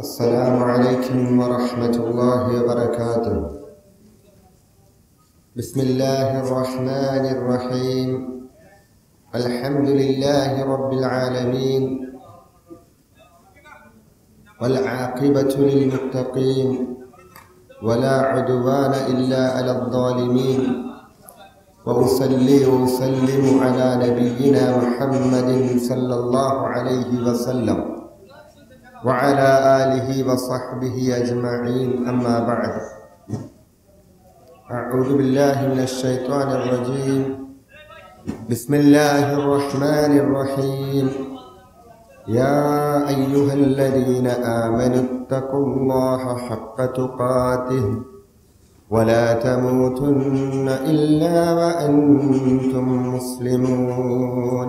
السلام عليكم ورحمة الله وبركاته بسم الله الرحمن الرحيم الحمد لله رب العالمين والعاقبة للمتقين ولا عدوان إلا على الظالمين وأصلي وأسلم على نبينا محمد صلى الله عليه وسلم وعلى آله وصحبه أجمعين أما بعد أعوذ بالله من الشيطان الرجيم بسم الله الرحمن الرحيم يا أيها الذين آمنوا اتقوا الله حق تقاته ولا تموتن إلا وأنتم مسلمون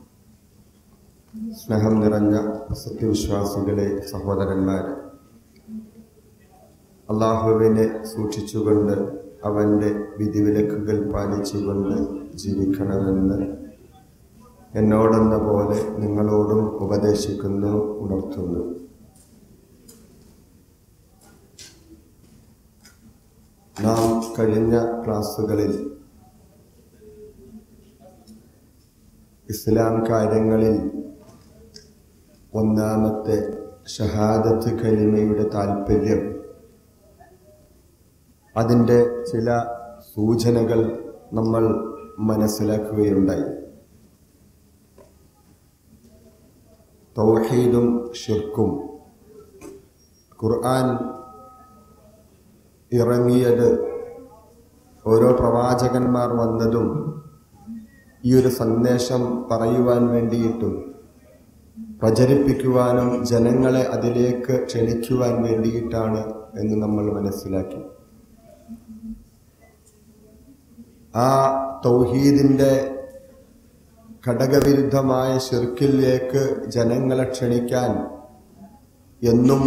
സ്നേഹം നിറഞ്ഞ സത്യവിശ്വാസികളെ സഹോദരന്മാരെ അള്ളാഹുവിനെ സൂക്ഷിച്ചുകൊണ്ട് അവൻ്റെ വിധിവിലക്കുകൾ പാലിച്ചുകൊണ്ട് ജീവിക്കണമെന്ന് എന്നോടെന്ന പോലെ നിങ്ങളോടും ഉപദേശിക്കുന്നു ഉണർത്തുന്നു നാം കഴിഞ്ഞ ക്ലാസ്സുകളിൽ ഇസ്ലാം കാര്യങ്ങളിൽ ഒന്നാമത്തെ ഷഹാദത്ത് കലിമയുടെ താല്പര്യം അതിൻ്റെ ചില സൂചനകൾ നമ്മൾ മനസ്സിലാക്കുകയുണ്ടായി തൗഹീദും ഷിർക്കും ഖുർആൻ ഇറങ്ങിയത് ഓരോ പ്രവാചകന്മാർ വന്നതും ഈ ഒരു സന്ദേശം പറയുവാൻ വേണ്ടിയിട്ടും പ്രചരിപ്പിക്കുവാനും ജനങ്ങളെ അതിലേക്ക് ക്ഷണിക്കുവാൻ വേണ്ടിയിട്ടാണ് എന്ന് നമ്മൾ മനസ്സിലാക്കി ആ തൗഹീദിന്റെ ഘടകവിരുദ്ധമായ ഷിർക്കിലേക്ക് ജനങ്ങളെ ക്ഷണിക്കാൻ എന്നും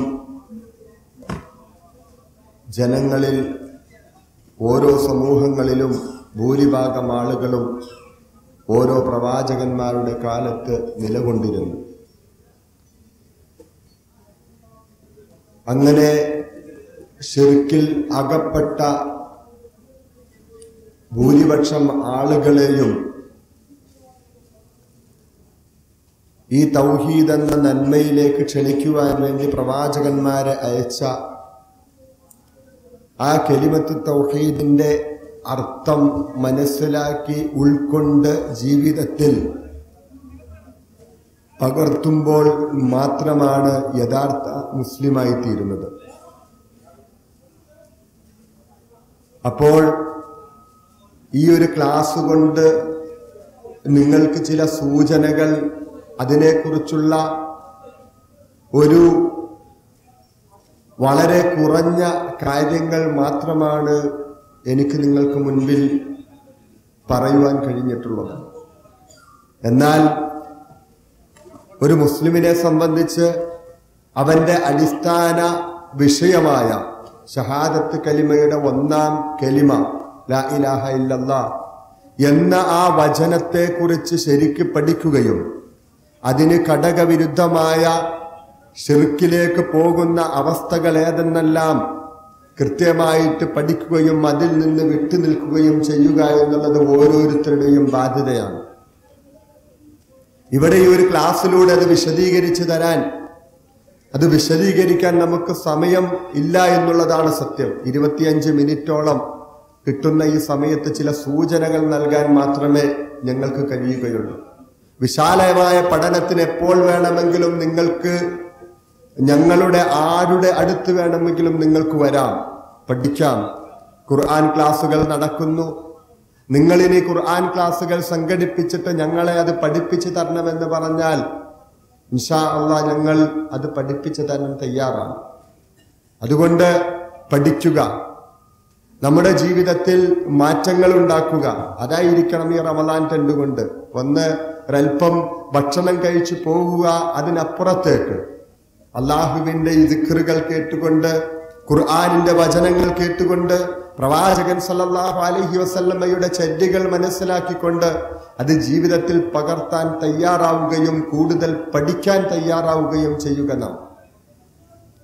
ജനങ്ങളിൽ ഓരോ സമൂഹങ്ങളിലും ഭൂരിഭാഗം ആളുകളും ഓരോ പ്രവാചകന്മാരുടെ കാലത്ത് നിലകൊണ്ടിരുന്നു അങ്ങനെ ഷിർക്കിൽ അകപ്പെട്ട ഭൂരിപക്ഷം ആളുകളെയും ഈ തൗഹീദ് എന്ന നന്മയിലേക്ക് ക്ഷണിക്കുവാൻ വേണ്ടി പ്രവാചകന്മാരെ അയച്ച ആ കെലിമത്ത് തൗഹീദിന്റെ അർത്ഥം മനസ്സിലാക്കി ഉൾക്കൊണ്ട് ജീവിതത്തിൽ പകർത്തുമ്പോൾ മാത്രമാണ് യഥാർത്ഥ മുസ്ലിമായി തീരുന്നത് അപ്പോൾ ഈ ഒരു ക്ലാസ് കൊണ്ട് നിങ്ങൾക്ക് ചില സൂചനകൾ അതിനെക്കുറിച്ചുള്ള ഒരു വളരെ കുറഞ്ഞ കാര്യങ്ങൾ മാത്രമാണ് എനിക്ക് നിങ്ങൾക്ക് മുൻപിൽ പറയുവാൻ കഴിഞ്ഞിട്ടുള്ളത് എന്നാൽ ഒരു മുസ്ലിമിനെ സംബന്ധിച്ച് അവന്റെ അടിസ്ഥാന വിഷയമായ ഷഹാദത്ത് കലിമയുടെ ഒന്നാം കലിമ ലാ ഇലാഹ ഇല്ലല്ലാ എന്ന ആ വചനത്തെക്കുറിച്ച് ശരിക്ക് പഠിക്കുകയും അതിന് ഘടകവിരുദ്ധമായ ഷിർക്കിലേക്ക് പോകുന്ന അവസ്ഥകൾ ഏതെന്നെല്ലാം കൃത്യമായിട്ട് പഠിക്കുകയും അതിൽ നിന്ന് വിട്ടുനിൽക്കുകയും ചെയ്യുക എന്നുള്ളത് ഓരോരുത്തരുടെയും ബാധ്യതയാണ് ഇവിടെ ഈ ഒരു ക്ലാസ്സിലൂടെ അത് വിശദീകരിച്ചു തരാൻ അത് വിശദീകരിക്കാൻ നമുക്ക് സമയം ഇല്ല എന്നുള്ളതാണ് സത്യം ഇരുപത്തിയഞ്ച് മിനിറ്റോളം കിട്ടുന്ന ഈ സമയത്ത് ചില സൂചനകൾ നൽകാൻ മാത്രമേ ഞങ്ങൾക്ക് കഴിയുകയുള്ളൂ വിശാലമായ പഠനത്തിന് എപ്പോൾ വേണമെങ്കിലും നിങ്ങൾക്ക് ഞങ്ങളുടെ ആരുടെ അടുത്ത് വേണമെങ്കിലും നിങ്ങൾക്ക് വരാം പഠിക്കാം ഖുർആൻ ക്ലാസ്സുകൾ നടക്കുന്നു നിങ്ങളിനി ഖുർആൻ ക്ലാസ്സുകൾ സംഘടിപ്പിച്ചിട്ട് ഞങ്ങളെ അത് പഠിപ്പിച്ചു തരണമെന്ന് പറഞ്ഞാൽ ഇൻഷാ അള്ളാ ഞങ്ങൾ അത് പഠിപ്പിച്ചു തരാൻ തയ്യാറാണ് അതുകൊണ്ട് പഠിക്കുക നമ്മുടെ ജീവിതത്തിൽ മാറ്റങ്ങൾ ഉണ്ടാക്കുക അതായിരിക്കണം ഈ റമദാൻ ടെൻഡ് കൊണ്ട് ഒന്ന് ഒരൽപ്പം ഭക്ഷണം കഴിച്ചു പോവുക അതിനപ്പുറത്തേക്ക് അള്ളാഹുവിന്റെ ഈ ദിക്റുകൾ കേട്ടുകൊണ്ട് ഖുർആാനിന്റെ വചനങ്ങൾ കേട്ടുകൊണ്ട് പ്രവാചകൻ സല്ലല്ലാഹു അലൈഹി വസല്ലമ്മയുടെ ചര്യകൾ മനസ്സിലാക്കിക്കൊണ്ട് അത് ജീവിതത്തിൽ പകർത്താൻ തയ്യാറാവുകയും കൂടുതൽ പഠിക്കാൻ തയ്യാറാവുകയും ചെയ്യുക നാം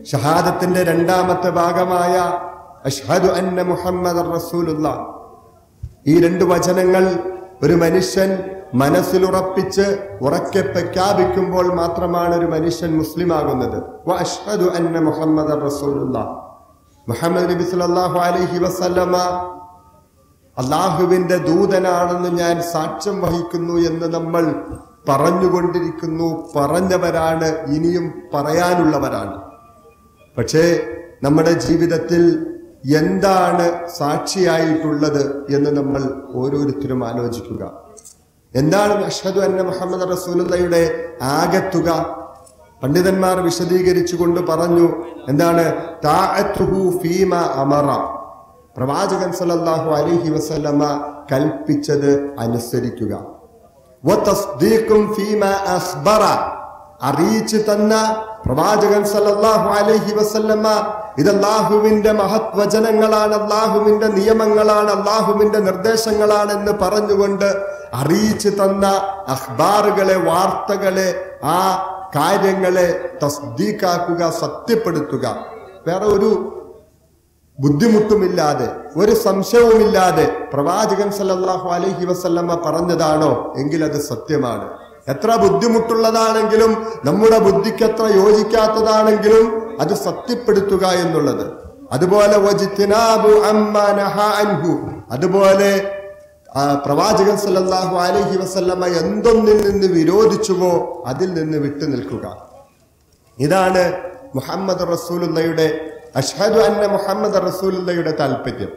ഷഹാദത്തിന്റെ രണ്ടാമത്തെ ഭാഗമായ അഷ്ഹദു അന്ന മുഹമ്മദ് റസൂലുള്ള ഈ രണ്ട് വചനങ്ങൾ ഒരു മനുഷ്യൻ മനസ്സിലുറപ്പിച്ച് ഉറക്കെ പ്രഖ്യാപിക്കുമ്പോൾ മാത്രമാണ് ഒരു മനുഷ്യൻ മുസ്ലിം ആകുന്നത് വ അഷ്ഹദു അന്ന മുഹമ്മദ് റസൂലുള്ള മുഹമ്മദ് നബി സല്ലല്ലാഹു അലൈഹി വസല്ലമ അള്ളാഹുവിന്റെ ദൂതനാണെന്ന് ഞാൻ സാക്ഷ്യം വഹിക്കുന്നു എന്ന് നമ്മൾ പറഞ്ഞുകൊണ്ടിരിക്കുന്നു പറഞ്ഞവരാണ് ഇനിയും പറയാനുള്ളവരാണ് പക്ഷേ നമ്മുടെ ജീവിതത്തിൽ എന്താണ് സാക്ഷിയായിട്ടുള്ളത് എന്ന് നമ്മൾ ഓരോരുത്തരും ആലോചിക്കുക എന്താണ് അഷദു അന്ന മുഹമ്മദ് റസൂലുള്ളയുടെ ആകത്തുക പണ്ഡിതന്മാർ വിശദീകരിച്ചുകൊണ്ട് പറഞ്ഞു എന്താണ് താഅത്തുഹു ഫീമ അമറ പ്രവാചകൻ സല്ലല്ലാഹു അലൈഹി വസല്ലമ കൽപ്പിച്ചത് അനുസരിക്കുക വതസ്ദീഖും ഫീമ അഖ്ബറ അറിയിച്ചു തന്ന പ്രവാചകൻ സല്ലല്ലാഹു അലൈഹി വസല്ലമ ഇത് അള്ളാഹുവിന്റെ മഹത് വചനങ്ങളാണ് അള്ളാഹുവിന്റെ നിയമങ്ങളാണ് അള്ളാഹുവിന്റെ നിർദ്ദേശങ്ങളാണെന്ന് പറഞ്ഞുകൊണ്ട് അറിയിച്ചു തന്ന അഖ്ബാറുകളെ വാർത്തകളെ ആ കാര്യങ്ങളെ തസ്ദീഖാക്കുക സത്യപ്പെടുത്തുക വേറെ ഒരു ബുദ്ധിമുട്ടുമില്ലാതെ ഒരു സംശയവുമില്ലാതെ പ്രവാചകൻ സല്ലല്ലാഹു അലൈഹി വസല്ലമ്മ പറഞ്ഞതാണോ എങ്കിൽ അത് സത്യമാണ് എത്ര ബുദ്ധിമുട്ടുള്ളതാണെങ്കിലും നമ്മുടെ ബുദ്ധിക്ക് എത്ര യോജിക്കാത്തതാണെങ്കിലും അത് സത്യപ്പെടുത്തുക എന്നുള്ളത് അതുപോലെ വജിത്തിനാബു അമ്മാ നഹാ അൻഹു അതുപോലെ ആ, പ്രവാചകൻ സല്ലല്ലാഹു അലൈഹി വസല്ലമ്മ എന്തൊന്നിൽ നിന്ന് വിരോധിച്ചുവോ അതിൽ നിന്ന് വിട്ടു നിൽക്കുക ഇതാണ് മുഹമ്മദ് റസൂലുള്ളയുടെ അഷ്ഹദു അന്ന മുഹമ്മദ് റസൂലുള്ളയുടെ താല്പര്യം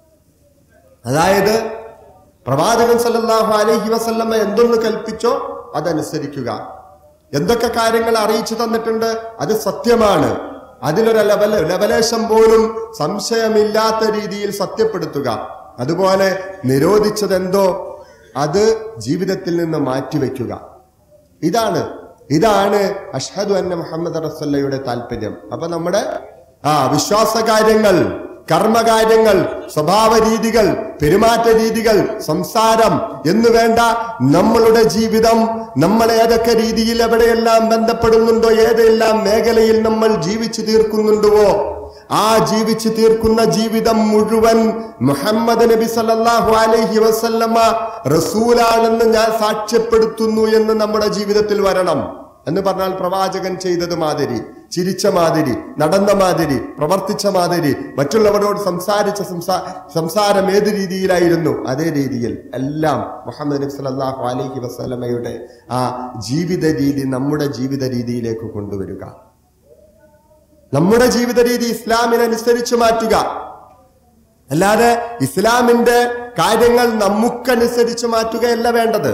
അതായത് പ്രവാചകൻ സല്ലല്ലാഹു അലൈഹി വസല്ലമ്മ എന്തൊന്ന് കൽപ്പിച്ചോ അതനുസരിക്കുക എന്തൊക്കെ കാര്യങ്ങൾ അറിയിച്ചു തന്നിട്ടുണ്ട് അത് സത്യമാണ് അതിലൊരു ലവല ലവലേശം പോലും സംശയമില്ലാത്ത രീതിയിൽ സത്യപ്പെടുത്തുക അതുപോലെ നിരോധിച്ചതെന്തോ അത് ജീവിതത്തിൽ നിന്ന് മാറ്റിവെക്കുക ഇതാണ് ഇതാണ് അഷ്ഹദു അന്ന മുഹമ്മദ് റസല്ലയുടെ താല്പര്യം അപ്പൊ നമ്മുടെ ആ വിശ്വാസ കാര്യങ്ങൾ കർമ്മകാര്യങ്ങൾ സ്വഭാവ രീതികൾ പെരുമാറ്റ രീതികൾ സംസാരം എന്ന് വേണ്ട നമ്മളുടെ ജീവിതം നമ്മൾ ഏതൊക്കെ രീതിയിൽ എവിടെയെല്ലാം ബന്ധപ്പെടുന്നുണ്ടോ ഏതെല്ലാം മേഖലയിൽ നമ്മൾ ജീവിച്ചു തീർക്കുന്നുണ്ടോ ആ ജീവിച്ചു തീർക്കുന്ന ജീവിതം മുഴുവൻ മുഹമ്മദ് നബി സല്ലല്ലാഹു അലൈഹി വസല്ലമ റസൂലാണെന്ന് ഞാൻ സാക്ഷ്യപ്പെടുത്തുന്നു എന്ന് നമ്മുടെ ജീവിതത്തിൽ വരണം എന്ന് പറഞ്ഞാൽ പ്രവാചകൻ ചെയ്തത് മാതിരി ചിരിച്ച മാതിരി നടന്ന മാതിരി പ്രവർത്തിച്ച മാതിരി മറ്റുള്ളവരോട് സംസാരിച്ച സംസാ സംസാരം ഏത് രീതിയിലായിരുന്നു അതേ രീതിയിൽ എല്ലാം മുഹമ്മദ് നബി സല്ലല്ലാഹു അലൈഹി വസല്ലമയുടെ ആ ജീവിത രീതി നമ്മുടെ ജീവിത രീതിയിലേക്ക് കൊണ്ടുവരിക നമ്മുടെ ജീവിത രീതി ഇസ്ലാമിനനുസരിച്ച് മാറ്റുക അല്ലാതെ ഇസ്ലാമിന്റെ കാര്യങ്ങൾ നമുക്കനുസരിച്ച് മാറ്റുകയല്ല വേണ്ടത്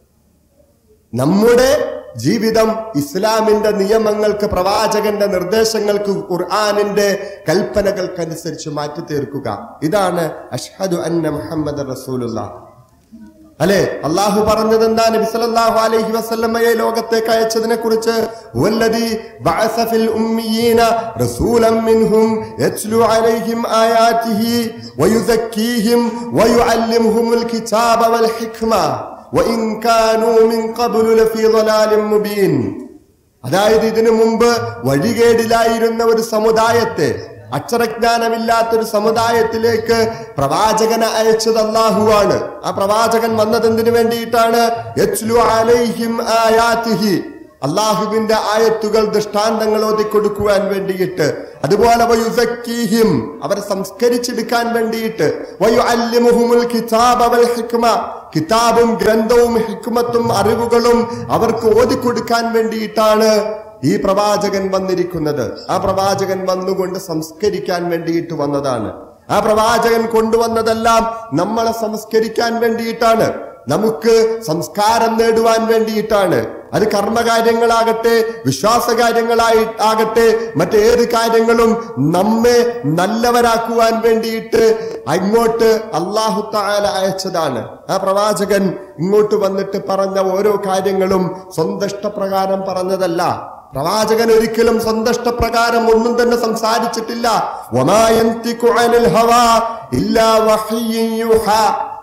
നമ്മുടെ ജീവിതം ഇസ്ലാമിന്റെ നിയമങ്ങൾക്ക് പ്രവാചകന്റെ നിർദ്ദേശങ്ങൾക്ക് ഖുർആാനിന്റെ കൽപ്പനകൾക്കനുസരിച്ച് മാറ്റി തീർക്കുക ഇതാണ് അഷ്ഹദു അന്ന മുഹമ്മദ് റസൂലുള്ള അല്ലെ അള്ളാഹു പറഞ്ഞത് എന്താ നബി സല്ലല്ലാഹു അലൈഹി വസല്ലമയെ ലോകത്തേക്ക് അയച്ചതിനെ കുറിച്ച് വല്ലദി ബഅസ ഫിൽ ഉമ്മിയീന റസൂലൻ മിൻഹും യത്ലു അലൈഹിം ആയാതിഹി വയുസക്കീഹിം വയുഅല്ലിമുഹുൽ കിതാബ വൽ ഹിക്മ വഇൻ കാനൂ മിൻ ഖബ്ലു ലഫീ ളലാലിൻ മുബീൻ അതായത് ഇതിനു മുമ്പ് വഴികേടിലായിരുന്ന ഒരു സമുദായത്തെ അക്ഷരജ്ഞാനമില്ലാത്തൊരു സമുദായത്തിലേക്ക് പ്രവാചകനെ അയച്ചത് അള്ളാഹുവാണ് ആ പ്രവാചകൻ വന്നതെന്തിനു വേണ്ടിയിട്ടാണ് യത്ലു അലൈഹിം ആയാതിഹി അള്ളാഹുവിന്റെ ആയത്തുകൾ ദൃഷ്ടാന്തങ്ങൾ ഓതിക്കൊടുക്കുവാൻ വേണ്ടിയിട്ട് അതുപോലെ വയുസക്കീഹിം അവരെ സംസ്കരിച്ചെടുക്കാൻ വേണ്ടിയിട്ട് വയുഅല്ലിമുഹുമുൽ കിതാബ വൽ ഹിക്മ കിതാബും ഗ്രന്ഥവും ഹിക്മത്തും അറിവുകളും അവർക്ക് ഓതിക്കൊടുക്കാൻ വേണ്ടിയിട്ടാണ് ഈ പ്രവാചകൻ വന്നിരിക്കുന്നത് ആ പ്രവാചകൻ വന്നുകൊണ്ട് സംസ്കരിക്കാൻ വേണ്ടിയിട്ട് വന്നതാണ് ആ പ്രവാചകൻ കൊണ്ടുവന്നതെല്ലാം നമ്മളെ സംസ്കരിക്കാൻ വേണ്ടിയിട്ടാണ് നമുക്ക് സംസ്കാരം നേടുവാൻ വേണ്ടിയിട്ടാണ് അത് കർമ്മകാര്യങ്ങളാകട്ടെ വിശ്വാസകാര്യങ്ങളായി ആകട്ടെ മറ്റേത് കാര്യങ്ങളും നമ്മെ നല്ലവരാക്കുവാൻ വേണ്ടിയിട്ട് അങ്ങോട്ട് അള്ളാഹു താല അയച്ചതാണ് ആ പ്രവാചകൻ ഇങ്ങോട്ട് വന്നിട്ട് പറഞ്ഞ ഓരോ കാര്യങ്ങളും സ്വന്തം ഇഷ്ടപ്രകാരം പറഞ്ഞതല്ല പ്രവാചകൻ ഒരിക്കലും സ്വന്തം ഇഷ്ടപ്രകാരം ഒന്നും തന്നെ സംസാരിച്ചിട്ടില്ല വമാ യന്തിഖു അനിൽ ഹവാ ഇല്ലാ വഹയ്യൻ യുഹാ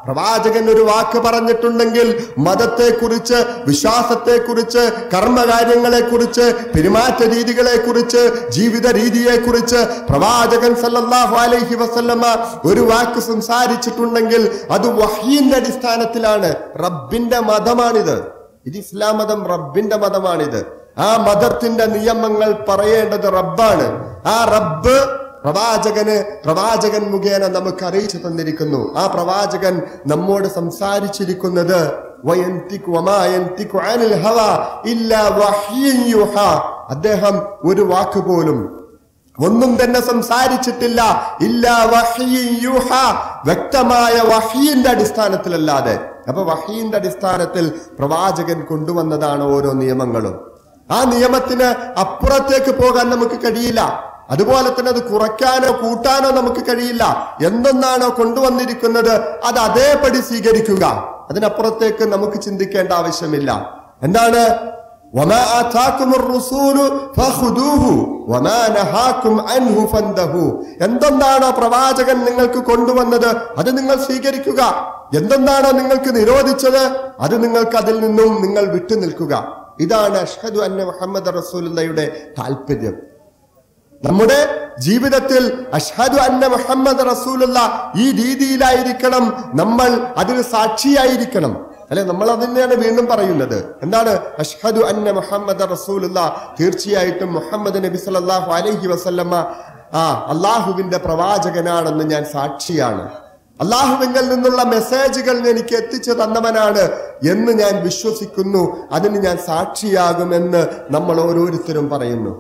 പ്രവാചകൻ ഒരു വാക്ക് പറഞ്ഞിട്ടുണ്ടെങ്കിൽ മതത്തെക്കുറിച്ച് വിശ്വാസത്തെക്കുറിച്ച് കർമ്മകാര്യങ്ങളെക്കുറിച്ച് പെരുമാറ്റ രീതികളെക്കുറിച്ച് ജീവിത രീതിയെക്കുറിച്ച് പ്രവാചകൻ സല്ലല്ലാഹു അലൈഹി വസല്ലമ ഒരു വാക്ക് സംസാരിച്ചിട്ടുണ്ടെങ്കിൽ അത് വഹീന്റെ അടിസ്ഥാനത്തിലാണ് റബ്ബിന്റെ മതമാണിത് ഇത് ഇസ്ലാം മതം റബ്ബിന്റെ മതമാണിത് ആ മതത്തിന്റെ നിയമങ്ങൾ പറയേണ്ടത് റബ്ബാണ് ആ റബ്ബ് പ്രവാചകന് പ്രവാചകൻ മുഖേന നമുക്ക് അറിയിച്ചു തന്നിരിക്കുന്നു ആ പ്രവാചകൻ നമ്മോട് സംസാരിച്ചിരിക്കുന്നത് വയന്തികു വമാ യന്തികു അനിൽ ഹവാ ഇല്ലാ വഹ്യൻ യുഹാ. അദ്ദേഹം ഒരു വാക്ക് പോലും ഒന്നും തന്നെ സംസാരിച്ചിട്ടില്ല ഇല്ല വഹ്യൻ യുഹാ. വ്യക്തമായ വഹീന്റെ അടിസ്ഥാനത്തിലല്ലാതെ അപ്പൊ വഹീന്റെ അടിസ്ഥാനത്തിൽ പ്രവാചകൻ കൊണ്ടുവന്നതാണ് ഓരോ നിയമങ്ങളും ആ നിയമത്തിന് അപ്പുറത്തേക്ക് പോകാൻ നമുക്ക് കഴിയില്ല അതുപോലെ തന്നെ അത് കുറയ്ക്കാനോ കൂട്ടാനോ നമുക്ക് കഴിയില്ല എന്തെന്നാണോ കൊണ്ടുവന്നിരിക്കുന്നത് അത് അതേപടി സ്വീകരിക്കുക അതിനപ്പുറത്തേക്ക് നമുക്ക് ചിന്തിക്കേണ്ട ആവശ്യമില്ല എന്താണ് وما آتاكم الرسول فخذوه وما نهاكم عنه فانتهوا എന്തെന്നാണോ പ്രവാചകൻ നിങ്ങൾക്ക് കൊണ്ടുവന്നത് അത് നിങ്ങൾ സ്വീകരിക്കുക എന്തെന്നാണോ നിങ്ങൾക്ക് നിരോധിച്ചത് അത് നിങ്ങൾക്ക് അതിൽ നിന്നും നിങ്ങൾ വിട്ടു നിൽക്കുക ഇതാണ് അഷ്ഹദു അന്ന മുഹമ്മദ് റസൂലുള്ളയുടെ താല്പര്യം നമ്മുടെ ജീവിതത്തിൽ അഷ്ഹദു അന്ന മുഹമ്മദ് റസൂലുള്ള ഈ രീതിയിലായിരിക്കണം നമ്മൾ അതിൽ സാക്ഷിയായിരിക്കണം അല്ലെ നമ്മൾ അത് തന്നെയാണ് വീണ്ടും പറയുന്നത് എന്താണ് അഷ്ഹദു അന്ന മുഹമ്മദ് റസൂലുള്ള തീർച്ചയായിട്ടും മുഹമ്മദ് നബി സല്ലല്ലാഹു അലൈഹി വസല്ലമ ആ അള്ളാഹുവിന്റെ പ്രവാചകനാണെന്ന് ഞാൻ സാക്ഷിയാണ് അള്ളാഹുവിങ്കിൽ നിന്നുള്ള മെസ്സേജുകൾ എനിക്ക് എത്തിച്ചു തന്നവനാണ് എന്ന് ഞാൻ വിശ്വസിക്കുന്നു അതിന് ഞാൻ സാക്ഷിയാകുമെന്ന് നമ്മൾ ഓരോരുത്തരും പറയുന്നു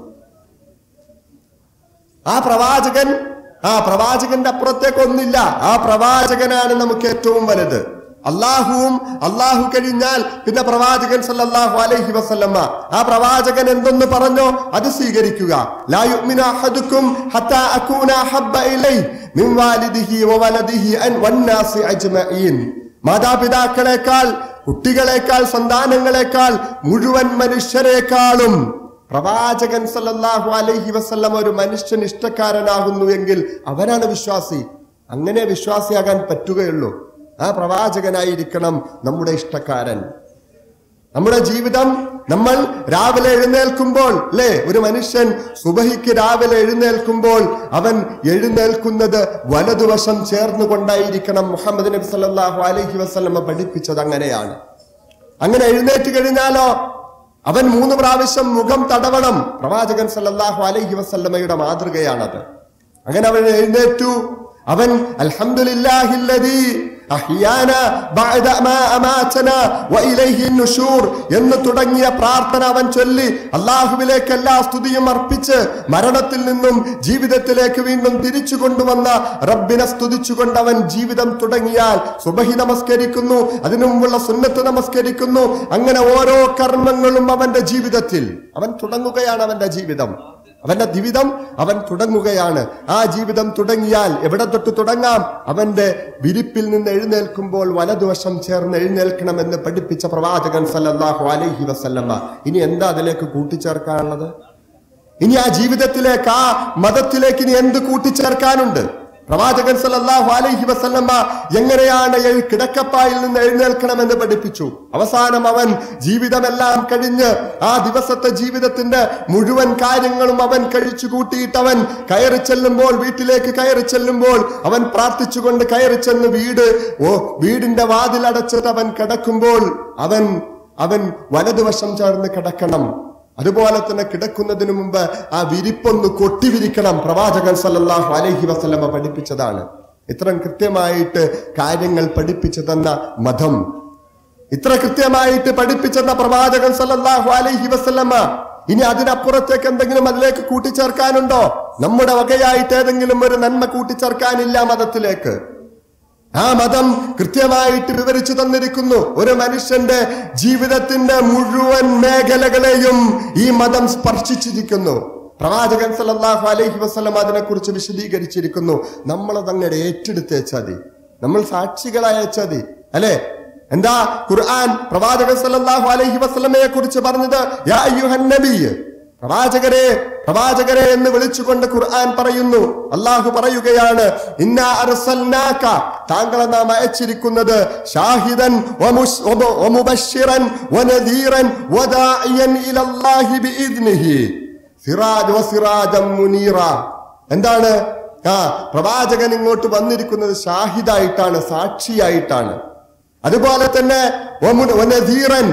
ആ പ്രവാചകൻ ആ പ്രവാചകന്റെ അപ്പുറത്തേക്ക് ഒന്നില്ല ആ പ്രവാചകനാണ് നമുക്ക് ഏറ്റവും വലുത് അള്ളാഹുവും അള്ളാഹു കഴിഞ്ഞാൽ പിന്നെ പ്രവാചകൻ സല്ലല്ലാഹു അലൈഹി വസല്ലമ ആ പ്രവാചകൻ എന്തെന്ന് പറഞ്ഞോ അത് സ്വീകരിക്കുക ലാ യുഅ്മിനു അഹദുക്കും ഹത്താ അകൂന അഹബ്ബ ഇലൈഹി മിൻ വാലിദിഹി വവലദിഹി അൻ വന്നാസി അജ്മഈൻ മാതാപിതാക്കളെക്കാൾ കുട്ടികളെക്കാൾ സന്താനങ്ങളെക്കാൾ മുഴുവൻ മനുഷ്യരെക്കാളും പ്രവാചകൻ സല്ലല്ലാഹു അലൈഹി വസല്ലം ഒരു മനുഷ്യൻ ഇഷ്ടക്കാരനാകുന്നു എങ്കിൽ അവനാണ് വിശ്വാസി അങ്ങനെ വിശ്വാസിയാകാൻ പറ്റുകയുള്ളൂ ആ പ്രവാചകനായിരിക്കണം നമ്മുടെ ഇഷ്ടക്കാരൻ നമ്മുടെ ജീവിതം നമ്മൾ രാവിലെ എഴുന്നേൽക്കുമ്പോൾ അല്ലേ ഒരു മനുഷ്യൻ സുബഹിക്ക് രാവിലെ എഴുന്നേൽക്കുമ്പോൾ അവൻ എഴുന്നേൽക്കുന്നത് വലതുവശം ചേർന്നുകൊണ്ടായിരിക്കണം മുഹമ്മദ് നബി സല്ലല്ലാഹു അലൈഹി വസല്ലമ പഠിപ്പിച്ചത് അങ്ങനെയാണ് അങ്ങനെ എഴുന്നേറ്റ് കഴിഞ്ഞാലോ അവൻ മൂന്ന് പ്രാവശ്യം മുഖം തടവണം പ്രവാചകൻ സല്ലല്ലാഹു അലൈഹി വസല്ലമയുടെ മാതൃകയാണത് അങ്ങനെ അവൻ എഴുന്നേറ്റു അവൻ അൽഹംദുലില്ലാഹില്ലദീ അഹ്യാന ബഅദ മാ അമാതന വഇലൈഹി നുശൂർ എന്ന് തുടങ്ങിയ പ്രാർത്ഥന അവൻ ചൊല്ലി അള്ളാഹുവിലേക്ക് എല്ലാ സ്തുതിയും അർപ്പിച്ച് മരണത്തിൽ നിന്നും ജീവിതത്തിലേക്ക് വീണ്ടും തിരിച്ചു കൊണ്ടുവന്ന റബ്ബിനെ സ്തുതിച്ചുകൊണ്ട് അവൻ ജീവിതം തുടങ്ങിയാൽ സുബഹി നമസ്കരിക്കുന്നു അതിനു മുമ്പുള്ള സുന്നത്ത് നമസ്കരിക്കുന്നു അങ്ങനെ ഓരോ കർമ്മങ്ങളും അവന്റെ ജീവിതത്തിൽ അവൻ തുടങ്ങുകയാണ് അവന്റെ ജീവിതം അവന്റെ ജീവിതം അവൻ തുടങ്ങുകയാണ് ആ ജീവിതം തുടങ്ങിയാൽ എവിടെ തൊട്ട് തുടങ്ങാം അവന്റെ വിരിപ്പിൽ നിന്ന് എഴുന്നേൽക്കുമ്പോൾ വലതുവശം ചേർന്ന് എഴുന്നേൽക്കണമെന്ന് പഠിപ്പിച്ച പ്രവാചകൻ സല്ലല്ലാഹു അലൈഹി വസല്ലമ ഇനി എന്താ അതിലേക്ക് കൂട്ടിച്ചേർക്കാനുള്ളത് ഇനി ആ ജീവിതത്തിലേക്ക് ആ മതത്തിലേക്ക് ഇനി എന്ത് കൂട്ടിച്ചേർക്കാനുണ്ട് പ്രവാചകൻ സല്ലല്ലാഹു അലൈഹി വസല്ലമ എങ്ങനെയാണ് ഈ കിടക്കപ്പായിൽ നിന്ന് എഴുന്നേൽക്കണമെന്ന് പഠിപ്പിച്ചു അവസാനം അവൻ ജീവിതമെല്ലാം കഴിഞ്ഞ് ആ ദിവസത്തെ ജീവിതത്തിന്റെ മുഴുവൻ കാര്യങ്ങളും അവൻ കഴിച്ചു കൂട്ടിയിട്ട് അവൻ കയറി ചെല്ലുമ്പോൾ വീട്ടിലേക്ക് കയറി ചെല്ലുമ്പോൾ അവൻ പ്രാർത്ഥിച്ചുകൊണ്ട് കയറി ചെന്ന് വീട് ഓ വീടിന്റെ വാതിലടച്ചിട്ട് അവൻ കിടക്കുമ്പോൾ അവൻ അവൻ വലതുവശം ചേർന്ന് കിടക്കണം അതുപോലെ തന്നെ കിടക്കുന്നതിന് മുമ്പ് ആ വിരിപ്പൊന്ന് കൊട്ടിവിരിക്കണം പ്രവാചകൻ സല്ലല്ലാഹു അലൈഹി വസല്ലമ പഠിപ്പിച്ചതാണ് ഇത്രയും കൃത്യമായിട്ട് കാര്യങ്ങൾ പഠിപ്പിച്ചു തന്ന മതം ഇത്ര കൃത്യമായിട്ട് പഠിപ്പിച്ചെന്ന പ്രവാചകൻ സല്ലല്ലാഹു അലൈഹി വസല്ലമ ഇനി അതിനപ്പുറത്തേക്ക് എന്തെങ്കിലും അതിലേക്ക് കൂട്ടിച്ചേർക്കാനുണ്ടോ നമ്മുടെ വകയായിട്ട് ഏതെങ്കിലും ഒരു നന്മ കൂട്ടിച്ചേർക്കാനില്ല മതത്തിലേക്ക് ആ മതം കൃത്യമായിട്ട് വിവരിച്ചു തന്നിരിക്കുന്നു ഒരു മനുഷ്യന്റെ ജീവിതത്തിന്റെ മുഴുവൻ മേഖലകളെയും ഈ മതം സ്പർശിച്ചിരിക്കുന്നു പ്രവാചകൻ സല്ലല്ലാഹു അലൈഹി വസല്ലം അതിനെക്കുറിച്ച് വിശദീകരിച്ചിരിക്കുന്നു നമ്മളത് അങ്ങനെ ഏറ്റെടുത്തേച്ചാതി നമ്മൾ സാക്ഷികളായച്ചാതി അല്ലെ എന്താ ഖുർആൻ പ്രവാചകൻ സല്ലല്ലാഹു അലൈഹി വസല്ലമയെ കുറിച്ച് പറഞ്ഞത് യാ അയ്യുഹൻ നബിയ് പ്രവാചകരെ പ്രവാചകരെ എന്ന് വിളിച്ചുകൊണ്ട് ഖുർആൻ പറയുന്നു അള്ളാഹു പറയുകയാണ് ഇന്നാ അർസൽനാക താങ്കളെ നാം അയച്ചിരിക്കുന്നത് ഷാഹിദൻ വമുസ്- വമു- വമുബശ്ശിറൻ വനദീറൻ വദാഇയൻ ഇലല്ലാഹി ബിഇദ്നിഹി സിറാജ് വസിറാജം മുനീറ എന്താണ് ആ പ്രവാചകൻ ഇങ്ങോട്ട് വന്നിരിക്കുന്നത് ഷാഹിദായിട്ടാണ് സാക്ഷിയായിട്ടാണ് അതുപോലെ തന്നെ വമു- വനദീറൻ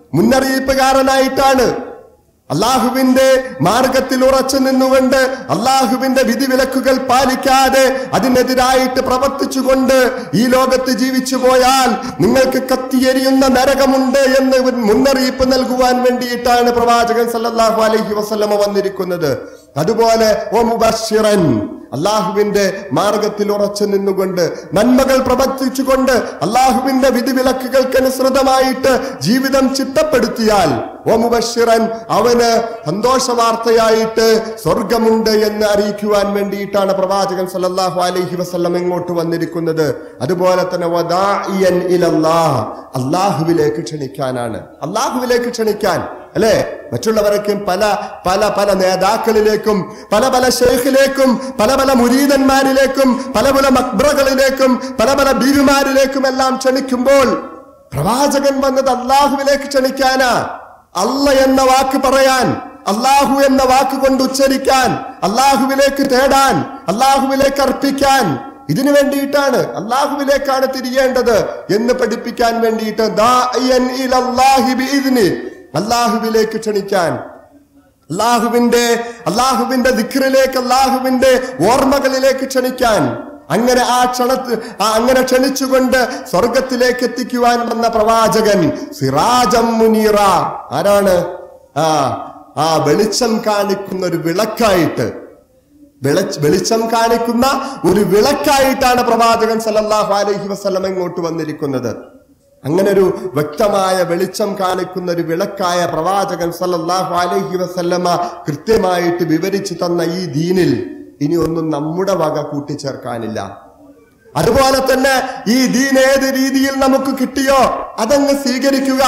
മുന്നറിയിപ്പുകാരനായിട്ടാണ് അള്ളാഹുവിന്റെ മാർഗത്തിൽ ഉറച്ചു നിന്നുകൊണ്ട് അള്ളാഹുവിന്റെ വിധിവിലക്കുകൾ പാലിക്കാതെ അതിനെതിരായിട്ട് പ്രവർത്തിച്ചുകൊണ്ട് ഈ ലോകത്ത് ജീവിച്ചു പോയാൽ നിങ്ങൾക്ക് കത്തിയെരിയുന്ന നരകമുണ്ട് എന്ന് മുന്നറിയിപ്പ് നൽകുവാൻ വേണ്ടിയിട്ടാണ് പ്രവാചകൻ സല്ലല്ലാഹു അലൈഹി വസല്ലമ വന്നിരിക്കുന്നത് അതുപോലെ ഓ മുബശ്ശിറൻ അള്ളാഹുവിന്റെ മാർഗത്തിൽ ഉറച്ചു നിന്നുകൊണ്ട് നന്മകൾ പ്രവർത്തിച്ചുകൊണ്ട് അള്ളാഹുവിന്റെ വിധിവിലക്കുകൾക്കനുസൃതമായിട്ട് ജീവിതം ചിട്ടപ്പെടുത്തിയാൽ ഓ മുബശ്ശിറൻ അവന് സന്തോഷ വാർത്തയായിട്ട് സ്വർഗമുണ്ട് എന്ന് അറിയിക്കുവാൻ വേണ്ടിയിട്ടാണ് പ്രവാചകൻ സല്ലല്ലാഹു അലൈഹി വസല്ലം ഇങ്ങോട്ട് വന്നിരിക്കുന്നത് അതുപോലെ തന്നെ വദാഇയൻ ഇലല്ലാഹ് അള്ളാഹുവിലേക്ക് ക്ഷണിക്കാനാണ് അള്ളാഹുവിലേക്ക് ക്ഷണിക്കാൻ അല്ലെ മറ്റുള്ളവരൊക്കെ പല പല പല നേതാക്കളിലേക്കും പല പല ഷെയ്ഖിലേക്കും പല പല മുരീതന്മാരിലേക്കും പല പല മക്ബ്രകളിലേക്കും പല പല ബീവിമാരിലേക്കും എല്ലാം ക്ഷണിക്കുമ്പോൾ പ്രവാചകൻ വന്നത് അള്ളാഹുവിലേക്ക് ക്ഷണിക്കാനാ അല്ല എന്ന വാക്ക് പറയാൻ അള്ളാഹു എന്ന വാക്ക് കൊണ്ട് ഉച്ചരിക്കാൻ അള്ളാഹുവിലേക്ക് തേടാൻ അള്ളാഹുവിലേക്ക് അർപ്പിക്കാൻ ഇതിനു വേണ്ടിയിട്ടാണ് അള്ളാഹുവിലേക്കാണ് തിരിയേണ്ടത് എന്ന് പഠിപ്പിക്കാൻ വേണ്ടിയിട്ട് ദാഇയൻ ഇലല്ലാഹി ബിഇദ്നി. അള്ളാഹുവിലേക്ക് ക്ഷണിക്കാൻ അള്ളാഹുവിന്റെ അള്ളാഹുവിന്റെ ദിക്റിലേക്ക് അള്ളാഹുവിന്റെ ഓർമ്മകളിലേക്ക് ക്ഷണിക്കാൻ അങ്ങനെ ആ ക്ഷണത്ത് ആ അങ്ങനെ ക്ഷണിച്ചുകൊണ്ട് സ്വർഗത്തിലേക്ക് എത്തിക്കുവാൻ വന്ന പ്രവാചകൻ സിറാജം മുനീറ ആരാണ് ആ ആ വെളിച്ചം കാണിക്കുന്ന ഒരു വിളക്കായിട്ട് വെളച്ച് വെളിച്ചം കാണിക്കുന്ന ഒരു വിളക്കായിട്ടാണ് പ്രവാചകൻ സല്ലല്ലാഹു അലൈഹി വസല്ലം ഇങ്ങോട്ട് വന്നിരിക്കുന്നത് അങ്ങനെ ഒരു വ്യക്തമായ വെളിച്ചം കാണിക്കുന്ന ഒരു വിളക്കായ പ്രവാചകൻ സല്ലല്ലാഹു അലൈഹി വസല്ലമ കൃത്യമായിട്ട് വിവരിച്ചു തന്ന ഈ ദീനിൽ ഇനി ഒന്നും നമ്മുടെ വക കൂട്ടിച്ചേർക്കാനില്ല അതുപോലെ തന്നെ ഈ ദീൻ ഏത് രീതിയിൽ നമുക്ക് കിട്ടിയോ അതങ്ങ് സ്വീകരിക്കുക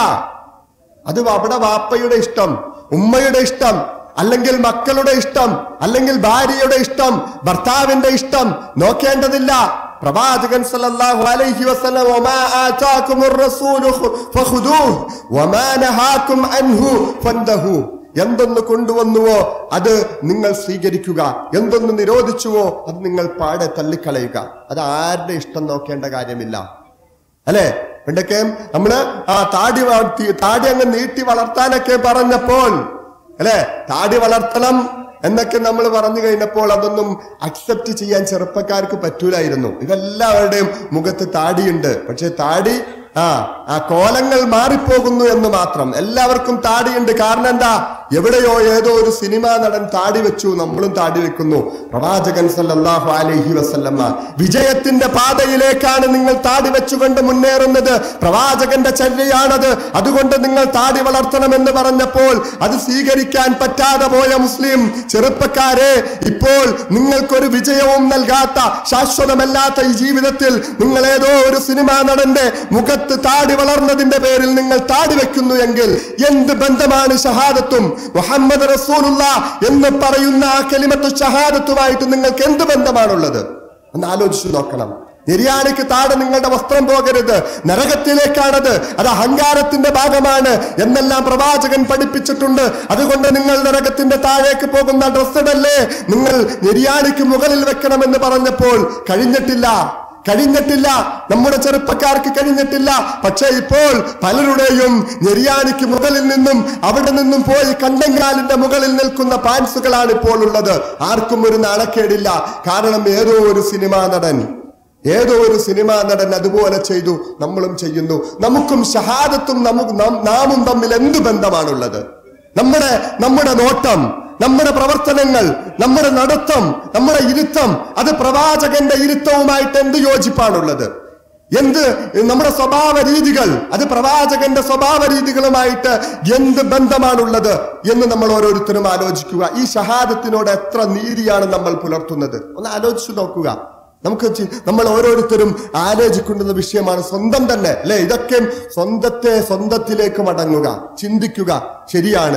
അത് അവിടെ വാപ്പയുടെ ഇഷ്ടം ഉമ്മയുടെ ഇഷ്ടം അല്ലെങ്കിൽ മക്കളുടെ ഇഷ്ടം അല്ലെങ്കിൽ ഭാര്യയുടെ ഇഷ്ടം ഭർത്താവിന്റെ ഇഷ്ടം നോക്കേണ്ടതില്ല പ്രവാചകൻ സല്ലല്ലാഹു അലൈഹി വസല്ലം വമാ ആതാകുമുർ റസൂലു ഫഖുദൂഹു വമാ നഹാകും അൻഹു ഫന്തഹു എന്തൊന്ന് കൊണ്ടുവന്നുവോ അത് നിങ്ങൾ സ്വീകരിക്കുക എന്തൊന്ന് നിരോധിച്ചുവോ അത് നിങ്ങൾ പാടെ തള്ളിക്കളയുക അത് ആരുടെ ഇഷ്ടം നോക്കേണ്ട കാര്യമില്ല അല്ലെ പണ്ടൊക്കെ നമ്മള് ആ താടി വളർത്തി താടി അങ്ങ് നീട്ടി വളർത്താനൊക്കെ പറഞ്ഞപ്പോൾ അല്ലെ താടി വളർത്തണം എന്നൊക്കെ നമ്മൾ പറഞ്ഞു കഴിഞ്ഞപ്പോൾ അതൊന്നും അക്സെപ്റ്റ് ചെയ്യാൻ ചെറുപ്പക്കാർക്ക് പറ്റൂലായിരുന്നു ഇതെല്ലാവരുടെയും മുഖത്ത് താടിയുണ്ട് പക്ഷെ താടി ആ ആ കോലങ്ങൾ മാറിപ്പോകുന്നു എന്ന് മാത്രം എല്ലാവർക്കും താടിയുണ്ട് കാരണം എന്താ എവിടെയോ ഏതോ ഒരു സിനിമാ നടൻ താടി വെച്ചു നമ്മളും താടി വെക്കുന്നു പ്രവാചകൻ സല്ലല്ലാഹു അലൈഹി വസല്ലമ്മ വിജയത്തിന്റെ പാതയിലേക്കാണ് നിങ്ങൾ താടി വെച്ചുകൊണ്ട് മുന്നേറുന്നത് പ്രവാചകന്റെ ചര്യയാണത് അതുകൊണ്ട് നിങ്ങൾ താടി വളർത്തണമെന്ന് പറഞ്ഞപ്പോൾ അത് സ്വീകരിക്കാൻ പറ്റാതെ പോയ മുസ്ലിം ചെറുപ്പക്കാരെ ഇപ്പോൾ നിങ്ങൾക്കൊരു വിജയവും നൽകാത്ത ശാശ്വതമല്ലാത്ത ഈ ജീവിതത്തിൽ നിങ്ങൾ ഏതോ ഒരു സിനിമാ നടന്റെ മുഖത്ത് താടി വളർന്നതിന്റെ പേരിൽ നിങ്ങൾ താടി വെക്കുന്നു എങ്കിൽ എന്ത് ബന്ധമാണ് ഷഹാദത്തും മുഹമ്മദ് റസൂലുള്ള എന്ന് പറയുന്ന ആ കലിമത്ത് ഷഹാദത്തുമായിട്ട് നിങ്ങൾക്ക് എന്ത് ബന്ധമാണുള്ളത് ഒന്ന് ആലോചിച്ചു നോക്കണം നിര്യാണിക്ക് താഴെ നിങ്ങളുടെ വസ്ത്രം പോകരുത് നരകത്തിലേക്കാണത് അത് അഹങ്കാരത്തിന്റെ ഭാഗമാണ് എന്നെല്ലാം പ്രവാചകൻ പഠിപ്പിച്ചിട്ടുണ്ട് അതുകൊണ്ട് നിങ്ങൾ നരകത്തിന്റെ താഴേക്ക് പോകുന്ന ഡ്രസ്സിടല്ലേ നിങ്ങൾ നിര്യാണിക്ക് മുകളിൽ വെക്കണമെന്ന് പറഞ്ഞപ്പോൾ കഴിഞ്ഞിട്ടില്ല കഴിഞ്ഞിട്ടില്ല നമ്മുടെ ചെറുപ്പക്കാർക്ക് കഴിഞ്ഞിട്ടില്ല പക്ഷേ ഇപ്പോൾ പലരുടെയും നെരിയാണിക്ക് മുകളിൽ നിന്നും അവിടെ നിന്നും പോയി കണ്ടങ്കാലിന്റെ മുകളിൽ നിൽക്കുന്ന പാൻസുകളാണ് ഇപ്പോൾ ഉള്ളത് ആർക്കും ഒരു നാണക്കേടില്ല കാരണം ഏതോ ഒരു സിനിമാ നടൻ ഏതോ ഒരു സിനിമാ നടൻ അതുപോലെ ചെയ്തു നമ്മളും ചെയ്യുന്നു നമുക്കും ഷഹാദത്തും നമുക്ക് നാം- നാമും തമ്മിൽ എന്ത് ബന്ധമാണുള്ളത് നമ്മുടെ നമ്മുടെ നോട്ടം നമ്മുടെ പ്രവർത്തനങ്ങൾ നമ്മുടെ നടത്തം നമ്മുടെ ഇരുത്തം അത് പ്രവാചകന്റെ ഇരുത്തവുമായിട്ട് എന്ത് യോജിപ്പാണുള്ളത് എന്ത് നമ്മുടെ സ്വഭാവ രീതികൾ അത് പ്രവാചകന്റെ സ്വഭാവ രീതികളുമായിട്ട് എന്ത് ബന്ധമാണുള്ളത് എന്ന് നമ്മൾ ഓരോരുത്തരും ആലോചിക്കുക ഈ ഷഹാദത്തിനോട് എത്ര നീതിയാണ് നമ്മൾ പുലർത്തുന്നത് ഒന്ന് ആലോചിച്ചു നോക്കുക നമുക്ക് ചി- നമ്മൾ ഓരോരുത്തരും ആലോചിക്കേണ്ടുന്ന വിഷയമാണ് സ്വന്തം തന്നെ അല്ലെ ഇതൊക്കെ സ്വന്തത്തെ സ്വന്തത്തിലേക്ക് മടങ്ങുക ചിന്തിക്കുക ശരിയാണ്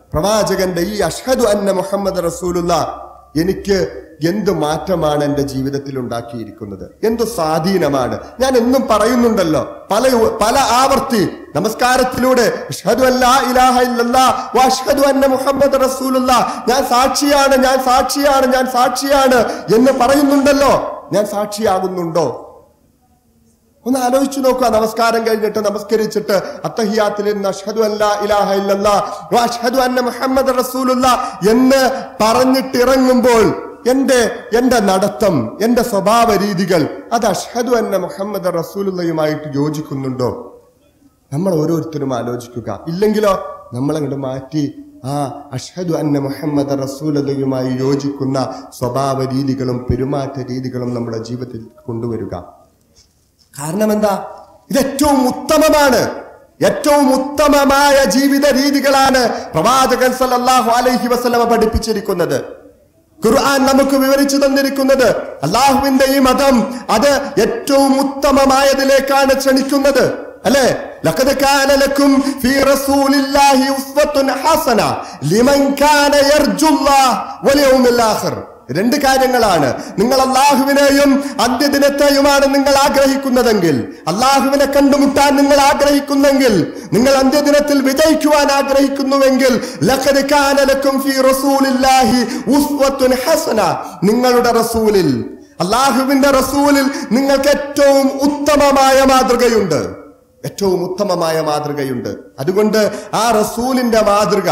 പ്രവാചകന്റെ ഈ അഷ്ഹദു അന്ന മുഹമ്മദ് റസൂലുള്ള എനിക്ക് എന്ത് മാറ്റമാണ് എന്റെ ജീവിതത്തിൽ ഉണ്ടാക്കിയിരിക്കുന്നത് എന്ത് സ്വാധീനമാണ് ഞാൻ എന്നും പറയുന്നുണ്ടല്ലോ പല പല ആവർത്തി നമസ്കാരത്തിലൂടെ അഷ്ഹദു അല്ലാ ഇലാഹ ഇല്ലല്ലാ വ അഷ്ഹദു അന്ന മുഹമ്മദ് റസൂലുള്ള ഞാൻ സാക്ഷിയാണ് ഞാൻ സാക്ഷിയാണ് ഞാൻ സാക്ഷിയാണ് എന്ന് പറയുന്നുണ്ടല്ലോ ഞാൻ സാക്ഷിയാകുന്നുണ്ടോ ഒന്ന് ആലോചിച്ചു നോക്കുക നമസ്കാരം കഴിഞ്ഞിട്ട് നമസ്കരിച്ചിട്ട് അത്തഹിയാത്തിൽ നിന്ന് അഷ്ഹദു അല്ലാ ഇലാഹ ഇല്ലല്ലാ വ അഷ്ഹദു അന്ന മുഹമ്മദ് റസൂലുള്ള എന്ന് പറഞ്ഞിട്ട് ഇറങ്ങുമ്പോൾ എന്റെ എന്റെ നടത്തം എന്റെ സ്വഭാവ രീതികൾ അത് അഷ്ഹദു അന്ന മുഹമ്മദ് റസൂലുള്ളയുമായിട്ട് യോജിക്കുന്നുണ്ടോ നമ്മൾ ഓരോരുത്തരും ആലോചിക്കുക ഇല്ലെങ്കിലോ നമ്മളങ്ങോട്ട് മാറ്റി ആ അഷ്ഹദു അന്ന മുഹമ്മദ് റസൂലതയുമായി യോജിക്കുന്ന സ്വഭാവ രീതികളും പെരുമാറ്റ രീതികളും നമ്മുടെ ജീവിതത്തിൽ കൊണ്ടുവരിക കാരണം എന്താ ഇത് ഏറ്റവും ഉത്തമമാണ് ഏറ്റവും ഉത്തമമായ ജീവിത രീതികളാണ് പ്രവാചകൻ സല്ലല്ലാഹു അലൈഹി വസല്ലമ പഠിപ്പിച്ചിരിക്കുന്നത് ഖുർആൻ നമുക്ക് വിവരിച്ചു തന്നിരിക്കുന്നത് അള്ളാഹുവിന്റെ ഈ മതം അത് ഏറ്റവും ഉത്തമമായതിലേക്കാണ് ക്ഷണിക്കുന്നത് അല്ലെ ലഖദ് കാന ലക്കും ഫീ റസൂലില്ലാഹി ഉസ്വത്തുൻ ഹസന ലിമൻ കാന യർജുല്ലാഹ് വൽ യൗമിൽ ആഖിർ രണ്ട് കാര്യങ്ങളാണ് നിങ്ങൾ അള്ളാഹുവിനെയും അന്ത്യദിനത്തെയുമാണ് നിങ്ങൾ ആഗ്രഹിക്കുന്നതെങ്കിൽ അള്ളാഹുവിനെ കണ്ടുമുട്ടാൻ നിങ്ങൾ ആഗ്രഹിക്കുന്നെങ്കിൽ നിങ്ങൾ അന്ത്യദിനത്തിൽ വിജയിക്കുവാൻ ആഗ്രഹിക്കുന്നുവെങ്കിൽ ലഖദ് കാന ലക്കും ഫീ റസൂലില്ലാഹി ഉസ്വത്തുൻ ഹസന നിങ്ങളുടെ റസൂലിൽ അള്ളാഹുവിന്റെ റസൂലിൽ നിങ്ങൾക്ക് ഏറ്റവും ഉത്തമമായ മാതൃകയുണ്ട് ഏറ്റവും ഉത്തമമായ മാതൃകയുണ്ട് അതുകൊണ്ട് ആ റസൂലിന്റെ മാതൃക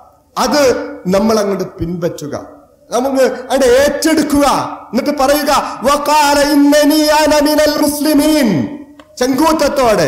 അത് നമ്മൾ അങ്ങോട്ട് പിൻപറ്റുക നമുക്ക് അവിടെ ഏറ്റെടുക്കുക എന്നിട്ട് പറയുക വഖാല ഇന്നനി അന മിനൽ മുസ്ലിമീൻ ചെങ്കൂറ്റത്തോടെ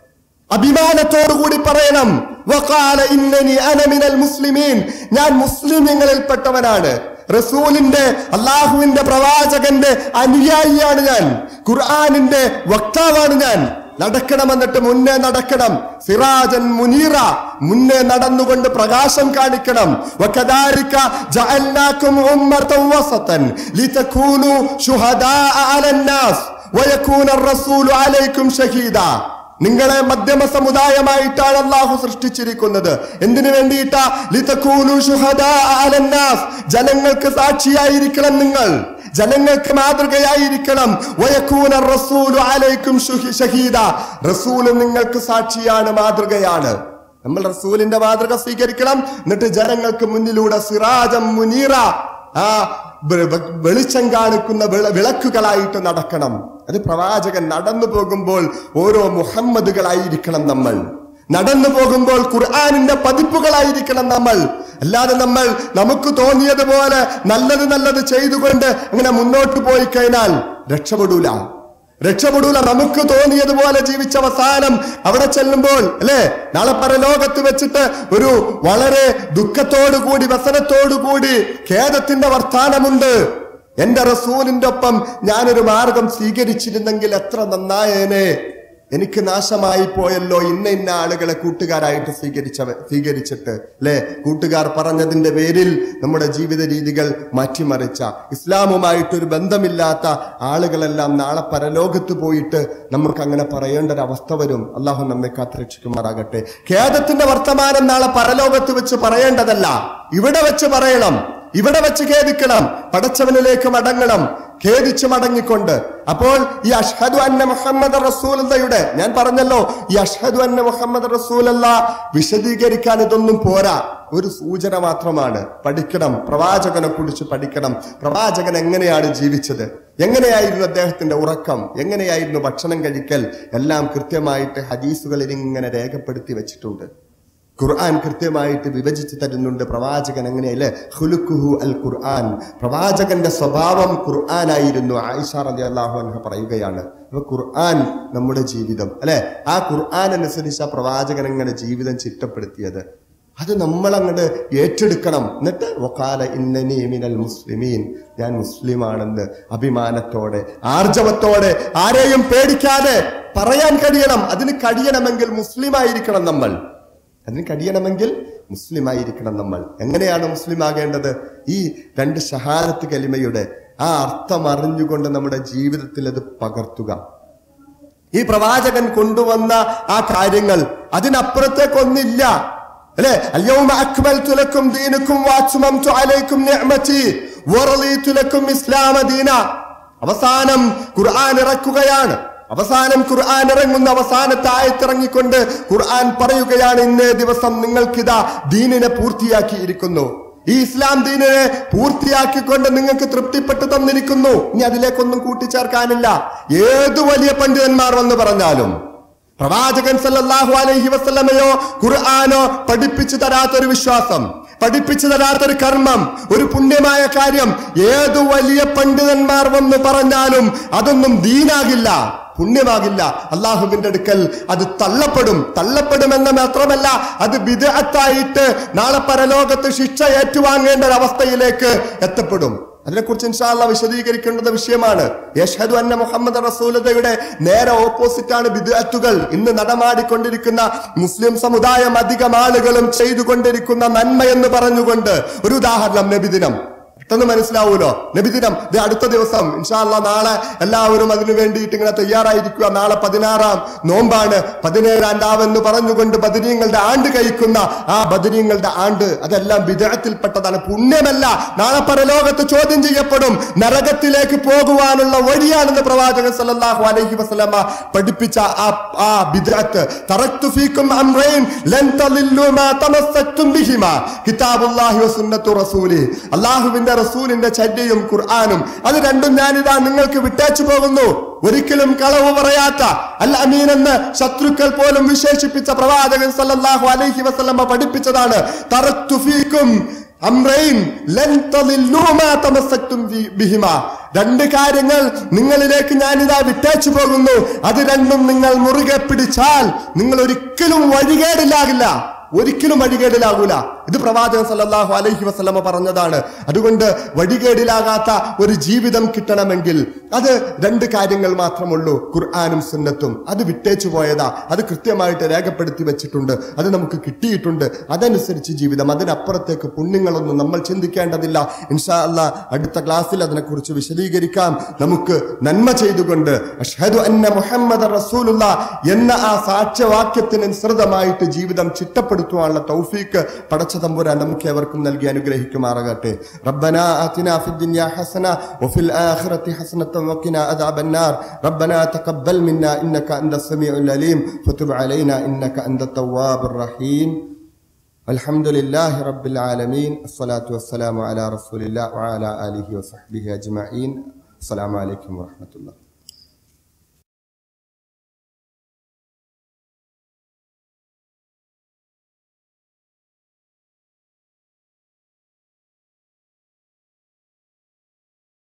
അഭിമാനത്തോടു കൂടി പറയണം വഖാല ഇന്നനി അന മിനൽ മുസ്ലിമീൻ ഞാൻ മുസ്ലിമീങ്ങളിൽപ്പെട്ടവനാണ് റസൂലിന്റെ അള്ളാഹുവിന്റെ പ്രവാചകന്റെ അനുയായിയാണ് ഞാൻ ഖുർആാനിന്റെ വക്താവാണ് ഞാൻ നടക്കണമെന്നിട്ട് മുന്നേ നടക്കണം സിറാജൻ മുനീറ മുന്നേ നടന്നുകൊണ്ട് പ്രകാശം കാണിക്കണം വകദാലിക ജഅൽനാകും ഉമ്മത്തൻ വസതൻ ലിതകൂനു ശുഹദാഅ അലന്നാസ് വയകൂന റസൂലു അലൈക്കും ഷഹീദാ നിങ്ങളെ മധ്യമ സമുദായമായിട്ടാണ് അള്ളാഹു സൃഷ്ടിച്ചിരിക്കുന്നത് എന്തിനു വേണ്ടിയിട്ടാ ലിതകൂനു ശുഹദാഅ അലന്നാസ് ജനങ്ങൾക്ക് സാക്ഷിയായിരിക്കണം നിങ്ങൾ ജനങ്ങൾക്ക് മാതൃകയായിരിക്കണം വയക്കൂന റസൂലു അലൈക്കും ഷുഹി- ഷഹീദ റസൂല് നിങ്ങൾക്ക് സാക്ഷിയാണ് മാതൃകയാണ് നമ്മൾ റസൂലിന്റെ മാതൃക സ്വീകരിക്കണം എന്നിട്ട് ജനങ്ങൾക്ക് മുന്നിലൂടെ സിറാജം മുനീറ ആ വെ- വെ- വെളിച്ചം കാണിക്കുന്ന വിള- വിളക്കുകളായിട്ട് നടക്കണം അത് പ്രവാചകൻ നടന്നു പോകുമ്പോൾ ഓരോ മുഹമ്മദുകളായിരിക്കണം നമ്മൾ നടന്നു പോകുമ്പോൾ ഖുർആാനിന്റെ പതിപ്പുകളായിരിക്കണം നമ്മൾ അല്ലാതെ നമ്മൾ നമുക്ക് തോന്നിയതുപോലെ നല്ലത് നല്ലത് ചെയ്തുകൊണ്ട് അങ്ങനെ മുന്നോട്ട് പോയി കഴിഞ്ഞാൽ രക്ഷപ്പെടൂല രക്ഷപ്പെടൂല നമുക്ക് തോന്നിയതുപോലെ ജീവിച്ച അവസാനം അവിടെ ചെല്ലുമ്പോൾ അല്ലെ നാളെ പരലോകത്ത് വെച്ചിട്ട് ഒരു വളരെ ദുഃഖത്തോടു കൂടി വ്യസനത്തോടു കൂടി ഖേദത്തിന്റെ വർത്താനമുണ്ട് എന്റെ റസൂലിന്റെ ഒപ്പം ഞാനൊരു മാർഗം സ്വീകരിച്ചിരുന്നെങ്കിൽ എത്ര നന്നായേനെ എനിക്ക് നാശമായി പോയല്ലോ ഇന്ന ഇന്ന ആളുകളെ കൂട്ടുകാരായിട്ട് സ്വീകരിച്ചവ സ്വീകരിച്ചിട്ട് അല്ലെ കൂട്ടുകാർ പറഞ്ഞതിന്റെ പേരിൽ നമ്മുടെ ജീവിത രീതികൾ മാറ്റിമറിച്ച ഇസ്ലാമുമായിട്ടൊരു ബന്ധമില്ലാത്ത ആളുകളെല്ലാം നാളെ പരലോകത്ത് പോയിട്ട് നമുക്ക് അങ്ങനെ പറയേണ്ട ഒരു അവസ്ഥ വരും അള്ളാഹു നമ്മെ കാത്തുരക്ഷിക്കുമാറാകട്ടെ ഖേദത്തിന്റെ വർത്തമാനം നാളെ പരലോകത്ത് വെച്ച് പറയേണ്ടതല്ല ഇവിടെ വെച്ച് പറയണം ഇവിടെ വെച്ച് ഖേദിക്കണം പടച്ചവനിലേക്ക് മടങ്ങണം ഖേദിച്ച് മടങ്ങിക്കൊണ്ട് അപ്പോൾ ഈ അഷ്ഹദു അന്ന മുഹമ്മദ് റസൂലയുടെ ഞാൻ പറഞ്ഞല്ലോ ഈ അഷ്ഹദു അന്ന മുഹമ്മദ് റസൂലല്ല വിശദീകരിക്കാൻ ഇതൊന്നും പോരാ ഒരു സൂചന മാത്രമാണ് പഠിക്കണം പ്രവാചകനെ കുറിച്ച് പഠിക്കണം പ്രവാചകൻ എങ്ങനെയാണ് ജീവിച്ചത് എങ്ങനെയായിരുന്നു അദ്ദേഹത്തിന്റെ ഉറക്കം എങ്ങനെയായിരുന്നു ഭക്ഷണം കഴിക്കൽ എല്ലാം കൃത്യമായിട്ട് ഹദീസുകളിൽ ഇങ്ങനെ രേഖപ്പെടുത്തി വെച്ചിട്ടുണ്ട് ഖുർആൻ കൃത്യമായിട്ട് വിഭജിച്ച് തരുന്നുണ്ട് പ്രവാചകൻ എങ്ങനെയല്ലേ ഹുലുക്കുഹു അൽ ഖുർആൻ പ്രവാചകന്റെ സ്വഭാവം ഖുർആനായിരുന്നു ആയിഷ റതി അള്ളാഹു അൻഹ പറയുകയാണ് അപ്പൊ ഖുർആൻ നമ്മുടെ ജീവിതം അല്ലെ ആ ഖുർആൻ അനുസരിച്ച് ആ പ്രവാചകൻ എങ്ങനെ ജീവിതം ചിട്ടപ്പെടുത്തിയത് അത് നമ്മൾ അങ്ങോട്ട് ഏറ്റെടുക്കണം എന്നിട്ട് വക്കാല ഇന്നനി മിനൽ മുസ്ലിമീൻ ഞാൻ മുസ്ലിമാണെന്ന് അഭിമാനത്തോടെ ആർജവത്തോടെ ആരെയും പേടിക്കാതെ പറയാൻ കഴിയണം അതിന് കഴിയണമെങ്കിൽ മുസ്ലിം ആയിരിക്കണം നമ്മൾ അതിന് കഴിയണമെങ്കിൽ മുസ്ലിം ആയിരിക്കണം നമ്മൾ എങ്ങനെയാണ് മുസ്ലിം ആകേണ്ടത് ഈ രണ്ട് ഷഹാദത്ത് കലിമയുടെ ആ അർത്ഥം അറിഞ്ഞുകൊണ്ട് നമ്മുടെ ജീവിതത്തിൽ അത് പകർത്തുക ഈ പ്രവാചകൻ കൊണ്ടുവന്ന ആ കാര്യങ്ങൾ അതിനപ്പുറത്തേക്കൊന്നില്ല അല്ലെ അയ്യൗമ അക്മൽതു ലക്കും ദീനുക്കും വാത്മംതു അലൈക്കും നിഅമതി വറളീതു ലക്കും ഇസ്ലാമ ദീന അവസാനം ഖുർആൻ ഇറക്കുകയാണ് അവസാനം ഖുർആൻ ഇറങ്ങുന്ന അവസാനത്തെ ആയത്തിറങ്ങിക്കൊണ്ട് ഖുർആൻ പറയുകയാണ് ഇന്നേ ദിവസം നിങ്ങൾക്കിതാ ദീനിനെ പൂർത്തിയാക്കിയിരിക്കുന്നു ഈ ഇസ്ലാം ദീനിനെ പൂർത്തിയാക്കിക്കൊണ്ട് നിങ്ങൾക്ക് തൃപ്തിപ്പെട്ടു തന്നിരിക്കുന്നു ഇനി അതിലേക്കൊന്നും കൂട്ടിച്ചേർക്കാനില്ല ഏതു വലിയ പണ്ഡിതന്മാർ വന്ന് പറഞ്ഞാലും പ്രവാചകൻ സല്ലല്ലാഹു അലൈഹി വസല്ലമയോ ഖുർആനോ പഠിപ്പിച്ചു തരാത്തൊരു വിശ്വാസം പഠിപ്പിച്ചു തരാത്തൊരു കർമ്മം ഒരു പുണ്യമായ കാര്യം ഏതു വലിയ പണ്ഡിതന്മാർ വന്ന് പറഞ്ഞാലും അതൊന്നും ദീനാകില്ല പുണ്യമാകില്ല അള്ളാഹുവിന്റെ അടുക്കൽ അത് തള്ളപ്പെടും തള്ളപ്പെടുമെന്ന് മാത്രമല്ല അത് വിദഗ്ധായിട്ട് നാളെ പരലോകത്ത് ശിക്ഷ ഏറ്റുവാങ്ങേണ്ട ഒരു അവസ്ഥയിലേക്ക് എത്തപ്പെടും അതിനെക്കുറിച്ച് ഇൻഷാല്ല വിശദീകരിക്കേണ്ടത് വിഷയമാണ് യഷ്ഹദു അന്ന മുഹമ്മദ് റസൂലതയുടെ നേരെ ഓപ്പോസിറ്റ് ആണ് ബിദ്അത്തുകൾ ഇന്ന് നടമാടിക്കൊണ്ടിരിക്കുന്ന മുസ്ലിം സമുദായം അധികം ആളുകളും ചെയ്തുകൊണ്ടിരിക്കുന്ന നന്മ എന്ന് പറഞ്ഞുകൊണ്ട് ഒരു ഉദാഹരണം നബിദിനം പെട്ടെന്ന് മനസ്സിലാവൂലോ നബിദിനം ഇത് അടുത്ത ദിവസം ഇൻഷാല്ല നാളെ എല്ലാവരും അതിനു വേണ്ടിയിട്ട് ഇങ്ങനെ തയ്യാറായിരിക്കുക നാളെ പതിനാറാം നോമ്പാണ് പതിനേഴാം രാവെന്ന് പറഞ്ഞുകൊണ്ട് ബദരീങ്ങളുടെ ആണ്ട് കഴിക്കുന്ന ആ ബദരീങ്ങളുടെ ആണ്ട് അതെല്ലാം വിദേഹത്തിൽപ്പെട്ടതാണ് പുണ്യമല്ല നാളെ പരലോകത്ത് ചോദ്യം ചെയ്യപ്പെടും നരകത്തിലേക്ക് പോകുവാനുള്ള വഴിയാണെന്ന് പ്രവാചകൻ സല്ലല്ലാഹു അലൈഹി വസല്ലമ പഠിപ്പിച്ച ആ ആ ബിദ്അത്ത് തറക്തു ഫീക്കും അംറൈൻ ലൻ തളില്ലു മാ തമസ്സക്തും ബിഹിമാ കിതാബുല്ലാഹി വസുന്നത്തു റസൂലി അല്ലാഹുവിന്റെ റസൂലിന്റെ ചര്യയും ഖുർആനും അത് രണ്ടും ഞാനിതാ നിങ്ങൾക്ക് വിട്ടേച്ചു പോകുന്നു ഒരിക്കലും കളവ് പറയാത്ത അൽ അമീൻ എന്ന് ശത്രുക്കൾ പോലും വിശേഷിപ്പിച്ച പ്രവാചകൻ സല്ലല്ലാഹു അലൈഹി വസല്ലമ പഠിപ്പിച്ചതാണ് തറക്തു ഫീക്കും അംറൈൻ ലൻ തളില്ലു മാ തമസ്സക്തും ബി- ബിഹിമാ രണ്ട് കാര്യങ്ങൾ നിങ്ങളിലേക്ക് ഞാനിതാ വിട്ടേച്ചു പോകുന്നു അത് രണ്ടും നിങ്ങൾ മുറുകെ പിടിച്ചാൽ നിങ്ങൾ ഒരിക്കലും വഴികേടിലാകില്ല ഒരിക്കലും വഴികേടിലാകൂല ഇത് പ്രവാചകൻ സല്ലല്ലാഹു അലൈഹി വസല്ലമ പറഞ്ഞതാണ് അതുകൊണ്ട് വഴികേടിലാകാത്ത ഒരു ജീവിതം കിട്ടണമെങ്കിൽ അത് രണ്ട് കാര്യങ്ങൾ മാത്രമുള്ളൂ ഖുർആാനും സുന്നത്തും അത് വിട്ടേച്ചു പോയതാ അത് കൃത്യമായിട്ട് രേഖപ്പെടുത്തി വെച്ചിട്ടുണ്ട് അത് നമുക്ക് കിട്ടിയിട്ടുണ്ട് അതനുസരിച്ച് ജീവിതം അതിനപ്പുറത്തേക്ക് പുണ്യങ്ങളൊന്നും നമ്മൾ ചിന്തിക്കേണ്ടതില്ല ഇൻഷാ അല്ലാ അടുത്ത ക്ലാസ്സിൽ അതിനെക്കുറിച്ച് വിശദീകരിക്കാം നമുക്ക് നന്മ ചെയ്തുകൊണ്ട് അഷ്ഹദു അന്ന മുഹമ്മദ് റസൂലുള്ള എന്ന ആ സാക്ഷ്യവാക്യത്തിന് അനുസൃതമായിട്ട് ജീവിതം ചിട്ടപ്പെടുത്തുവാനുള്ള തൗഫീക്ക് പടച്ച തമ്പുരാൻ നമുക്ക് ഏവർക്കും നൽകി അനുഗ്രഹിക്കുമാറാകട്ടെ റബ്ബന ആതിനാ ഫിദ് ദുനിയാ ഹസന വഫിൽ ആഖിറതി ഹസനത വഖിനാ അദാബന്നാർ റബ്ബന തഖബ്ബൽ മിന്നാ ഇന്നക അൻത സമീഉൽ അലീം ഫതുബ് അലൈനാ ഇന്നക അൻത തവ്വാബുർ റഹീം الحمد لله رب العالمين الصلاة والسلام على رسول الله وعلى آله وصحبه أجمعين السلام عليكم ورحمة الله